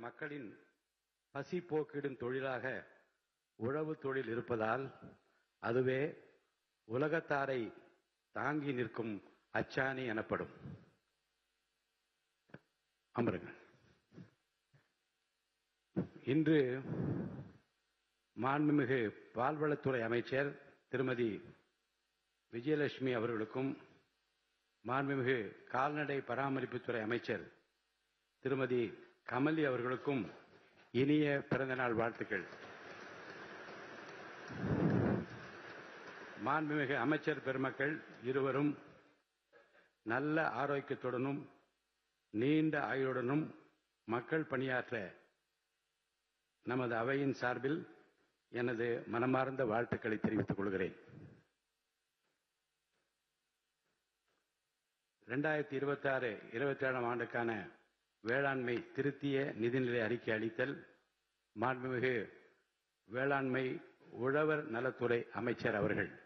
மக்களின் பசி போக்கிடும் தொழிலாக உழவு தொழில் இருப்பதால் அதுவே உலகத்தாரை தாங்கி நிற்கும் அச்சாணி எனப்படும் அமருங்கள் இன்று மாண்புமிகு பால்வளத்துறை அமைச்சர் திருமதி விஜயலட்சுமி அவர்களுக்கும் மாண்புமிகு கால்நடை பராமரிப்புத்துறை அமைச்சர் திருமதி கமலி அவர்களுக்கும் இனிய பிறந்தநாள் வாழ்த்துக்கள் மாண்புமிகு அமைச்சர் பெருமக்கள் இருவரும் நல்ல ஆரோக்கியத்துடனும் நீண்ட ஆயுளுடனும் மக்கள் பணியாற்ற நமது அவையின் சார்பில் எனது மனமார்ந்த வாழ்த்துக்களை தெரிவித்துக் கொள்கிறேன் இரண்டாயிரத்தி இருபத்தி ஆறு இருபத்தி ஏழாம் ஆண்டுக்கான வேளாண்மை திருத்திய நிதிநிலை அறிக்கை அளித்தல் மாண்புமிகு வேளாண்மை உழவர் நலத்துறை அமைச்சர் அவர்கள்